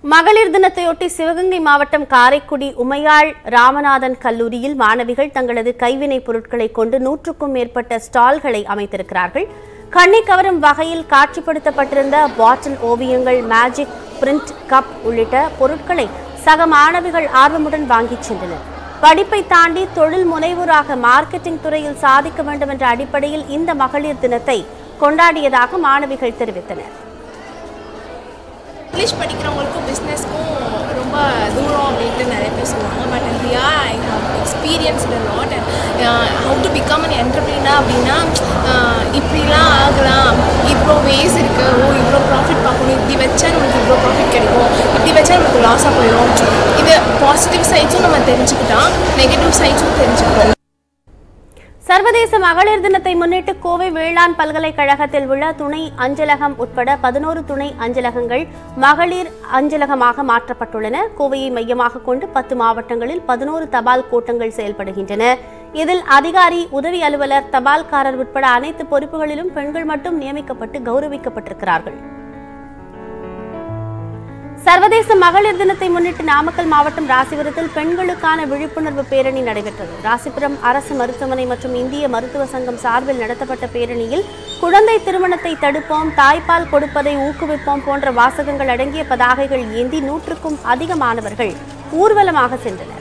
மகளிர் தினத்தையொட்டி சிவகங்கை மாவட்டம் காரைக்குடி உமையாள் ராமநாதன் கல்லூரியில் மாணவிகள் தங்களது கைவினைப் பொருட்களை கொண்டு நூற்றுக்கும் மேற்பட்ட ஸ்டால்களை அமைத்திருக்கிறார்கள் கண்ணை கவரும் வகையில் காட்சிப்படுத்தப்பட்டிருந்த பாட்டில் ஓவியங்கள் மேஜிக் பிரிண்ட் கப் உள்ளிட்ட பொருட்களை சக மாணவிகள் ஆர்வமுடன் வாங்கிச் சென்றனர் படிப்பை தாண்டி தொழில் முனைவோராக மார்க்கெட்டிங் துறையில் சாதிக்க வேண்டும் என்ற அடிப்படையில் இந்த மகளிர் தினத்தை கொண்டாடியதாக மாணவிகள் தெரிவித்தனர் இங்கிலீஷ் படிக்கிறவங்களுக்கும் பிஸ்னஸ்க்கும் ரொம்ப தூரம் அப்படின்ட்டு நிறைய பேர் சொல்லுவாங்க but really I have experience a lot and how to become an entrepreneur அப்படின்னா uh, இப்படிலாம் ஆகலாம் இவ்வளோ வேஸ் இருக்குது ஓ இவ்வளோ ப்ராஃபிட் பார்க்கணும் இப்படி வச்சா நமக்கு இவ்வளோ ப்ராஃபிட் கிடைக்கும் இப்படி வச்சா நமக்கு லாஸாக போயிடும் இது பாசிட்டிவ் சைட்ஸும் நம்ம தெரிஞ்சுக்கிட்டோம் நெகட்டிவ் சைட்ஸும் தெரிஞ்சுக்கிட்டோம் சர்வதேச மகளிர் தினத்தை முன்னிட்டு கோவை வேளாண் பல்கலைக்கழகத்தில் உள்ள துணை அஞ்சலகம் உட்பட பதினோரு துணை அஞ்சலகங்கள் மகளிர் அஞ்சலகமாக மாற்றப்பட்டுள்ளன கோவையை மையமாக கொண்டு பத்து மாவட்டங்களில் பதினோரு தபால் கோட்டங்கள் செயல்படுகின்றன இதில் அதிகாரி உதவி அலுவலர் தபால்காரர் உட்பட அனைத்து பொறுப்புகளிலும் பெண்கள் மட்டும் நியமிக்கப்பட்டு கௌரவிக்கப்பட்டிருக்கிறார்கள் சர்வதேச மகளிர் தினத்தை முன்னிட்டு நாமக்கல் மாவட்டம் ராசிபுரத்தில் பெண்களுக்கான விழிப்புணர்வு பேரணி நடைபெற்றது ராசிபுரம் அரசு மருத்துவமனை மற்றும் இந்திய மருத்துவ சங்கம் சார்பில் நடத்தப்பட்ட பேரணியில் குழந்தை திருமணத்தை தடுப்போம் தாய்ப்பால் கொடுப்பதை ஊக்குவிப்போம் போன்ற வாசகங்கள் அடங்கிய பதாகைகள் ஏந்தி நூற்றுக்கும் அதிக மாணவர்கள் ஊர்வலமாக சென்றனர்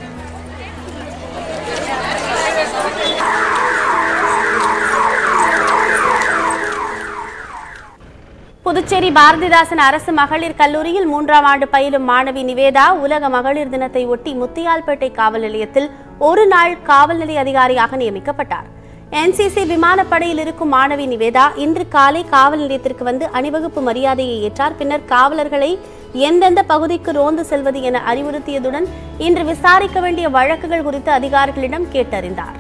புதுச்சேரி பாரதிதாசன் அரசு மகளிர் கல்லூரியில் மூன்றாம் ஆண்டு பயிலும் மாணவி நிவேதா உலக மகளிர் தினத்தை ஒட்டி முத்தியால்பேட்டை காவல் நிலையத்தில் ஒரு நாள் காவல் நிலைய அதிகாரியாக நியமிக்கப்பட்டார் என்சிசி விமானப்படையில் இருக்கும் மாணவி நிவேதா இன்று காலை காவல் நிலையத்திற்கு வந்து அணிவகுப்பு மரியாதையை ஏற்றார் பின்னர் காவலர்களை எந்தெந்த பகுதிக்கு ரோந்து செல்வது என அறிவுறுத்தியதுடன் இன்று விசாரிக்க வேண்டிய வழக்குகள் குறித்து அதிகாரிகளிடம் கேட்டறிந்தார்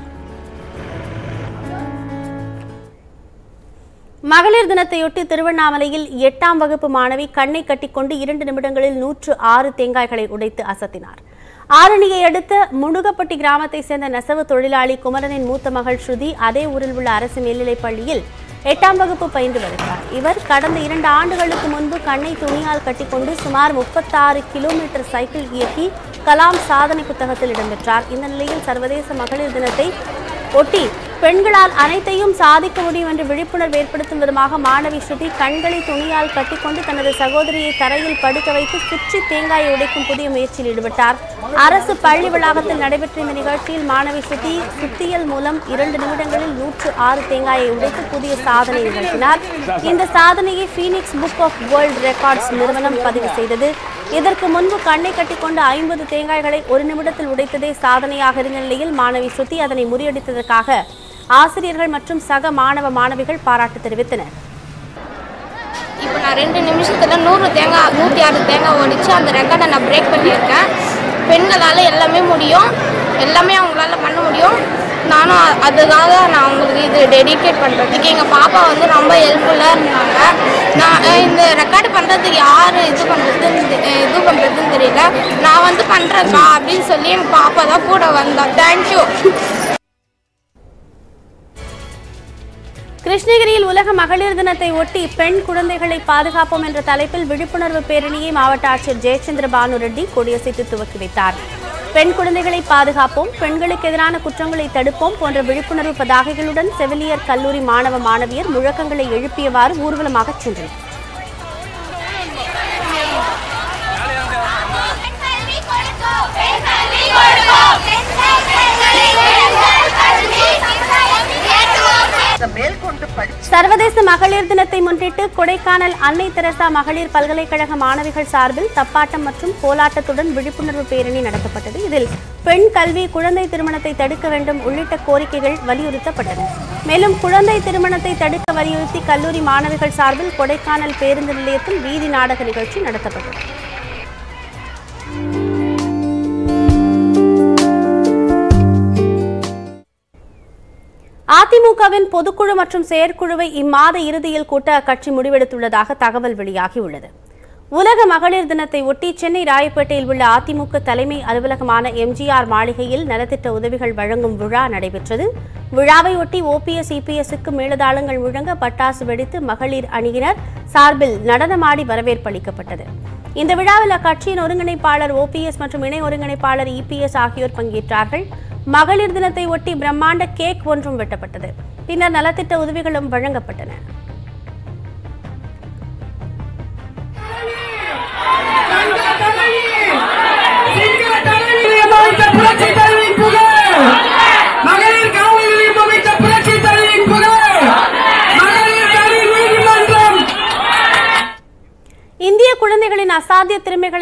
மகளிர் தினத்தையொட்டி திருவண்ணாமலையில் எட்டாம் வகுப்பு மாணவி கண்ணை கட்டிக்கொண்டு இரண்டு நிமிடங்களில் நூற்று ஆறு தேங்காய்களை உடைத்து அசத்தினார் ஆரணியை அடுத்த முடுகப்பட்டி கிராமத்தை சேர்ந்த நெசவு தொழிலாளி குமரனின் மூத்த மகள் ஸ்ருதி அதே ஊரில் உள்ள அரசு மேல்நிலைப் பள்ளியில் எட்டாம் வகுப்பு பயின்று வருகிறார் இவர் கடந்த இரண்டு ஆண்டுகளுக்கு முன்பு கண்ணை துணியால் கட்டிக்கொண்டு சுமார் முப்பத்தாறு கிலோமீட்டர் சைக்கிள் இயக்கி கலாம் சாதனை புத்தகத்தில் இடம்பெற்றார் இந்த நிலையில் சர்வதேச மகளிர் தினத்தை ஒட்டி பெண்களால் அனைத்தையும் சாதிக்க முடியும் என்று விழிப்புணர்வு ஏற்படுத்தும் விதமாக மாணவி ஸ்ருதி கண்களை துணியால் கட்டிக்கொண்டு தனது சகோதரியை தரையில் படுக்க வைத்து சுற்றி தேங்காயை உடைக்கும் புதிய முயற்சியில் ஈடுபட்டார் அரசு பள்ளி வளாகத்தில் நடைபெற்ற இந்த நிகழ்ச்சியில் மாணவி ஸ்ருதி சுத்தியல் மூலம் இரண்டு நிமிடங்களில் நூற்று ஆறு தேங்காயை உடைத்து புதிய சாதனை நிகழ்த்தினார் இந்த சாதனையை Phoenix Book of World Records நிறுவனம் பதிவு செய்தது இதற்கு முன்பு கண்ணை கட்டிக்கொண்டு ஐம்பது தேங்காய்களை ஒரு நிமிடத்தில் உடைத்ததே சாதனையாக இருந்த நிலையில் மாணவி ஸ்ருதி அதனை முறியடித்ததற்காக ஆசிரியர்கள் மற்றும் சக மாணவ மாணவிகள் பாராட்டு தெரிவித்தனர் இப்போ நான் ரெண்டு நிமிஷத்தில் நூறு தேங்காய் நூற்றி ஆறு தேங்காய் ஓடிச்சு அந்த ரெக்கார்டை நான் பிரேக் பண்ணியிருக்கேன் பெண்களால் எல்லாமே முடியும் எல்லாமே அவங்களால பண்ண முடியும் நானும் அ- அதுக்காக நான் அவங்களுக்கு இது டெடிகேட் பண்ணுறதுக்கு எங்கள் பாப்பா வந்து ரொம்ப ஹெல்ப்ஃபுல்லாக இருந்தாங்க நான் அஹ், இந்த ரெக்கார்டு பண்ணுறதுக்கு யார் இது பண்ணுறதுன்னு தெ- அஹ், இது பண்ணுறதுன்னு தெரியல நான் வந்து பண்ணுறேன்க்கா அப்படின்னு சொல்லி எங்கள் பாப்பா தான் கூட வந்தா தேங்க்யூ கிருஷ்ணகிரியில் உலக மகளிர் தினத்தை ஒட்டி பெண் குழந்தைகளை பாதுகாப்போம் என்ற தலைப்பில் விழிப்புணர்வு பேரணியை மாவட்ட ஆட்சியர் ஜெயச்சந்திர பானு ரெட்டி கொடியசைத்து துவக்கி வைத்தார் பெண் குழந்தைகளை பாதுகாப்போம் பெண்களுக்கு எதிரான குற்றங்களை தடுப்போம் போன்ற விழிப்புணர்வு பதாகைகளுடன் செவிலியர் கல்லூரி மாணவ மாணவியர் முழக்கங்களை எழுப்பியவாறு ஊர்வலமாகச் சென்றனர் கல்வி கொடுத்தோம் பெண் கல்வி கொடுத்தோம் மேற்கொண்டு படிச்சு சர்வதேச மகளிர் தினத்தை முன்னிட்டு கொடைக்கானல் அன்னை தெரசா மகளிர் பல்கலைக்கழக மாணவிகள் சார்பில் தப்பாட்டம் மற்றும் கோலாட்டத்துடன் விழிப்புணர்வு பேரணி நடத்தப்பட்டது இதில் பெண் கல்வி குழந்தை திருமணத்தை தடுக்க வேண்டும் உள்ளிட்ட கோரிக்கைகள் வலியுறுத்தப்பட்டன மேலும் குழந்தை திருமணத்தை தடுக்க வலியுறுத்தி கல்லூரி மாணவிகள் சார்பில் கொடைக்கானல் பேருந்து நிலையத்தில் வீதி நாடக நிகழ்ச்சி நடத்தப்பட்டது அதிமுகவின் பொதுக்குழு மற்றும் செயற்குழுவை இம்மாத இறுதியில் கூட்ட அக்கட்சி முடிவெடுத்துள்ளதாக தகவல் வெளியாகியுள்ளது உலக மகளிர் தினத்தை ஒட்டி சென்னை ராயப்பேட்டையில் உள்ள அதிமுக தலைமை அலுவலகமான எம்ஜிஆர் மாளிகையில் நலத்திட்ட உதவிகள் வழங்கும் விழா நடைபெற்றது விழாவை ஒட்டி ஓபிஎஸ் இபிஎஸ்க்கு மேலதாளங்கள் முழங்க பட்டாசு வெடித்து மகளிர் அணியினர் சார்பில் நடனமாடி வரவேற்பு அளிக்கப்பட்டது இந்த விழாவில் அக்கட்சியின் ஒருங்கிணைப்பாளர் ஓபிஎஸ் மற்றும் இணை ஒருங்கிணைப்பாளர் இபிஎஸ் ஆகியோர் பங்கேற்றார்கள் மகளிர் தினத்தை ஒட்டி பிரம்மாண்ட கேக் ஒன்றும் வெட்டப்பட்டது பின்னர் நலத்திட்ட உதவிகளும் வழங்கப்பட்டன புரட்சி தலைவியின் புகழ் மகளிர் காவல் நிலையம் அமைத்த புரட்சி தலைவியின் புகழ் மகளிர் கல்வி நீதிமன்றம் இந்திய குழந்தைகளின் அசாத்திய திறமைகளை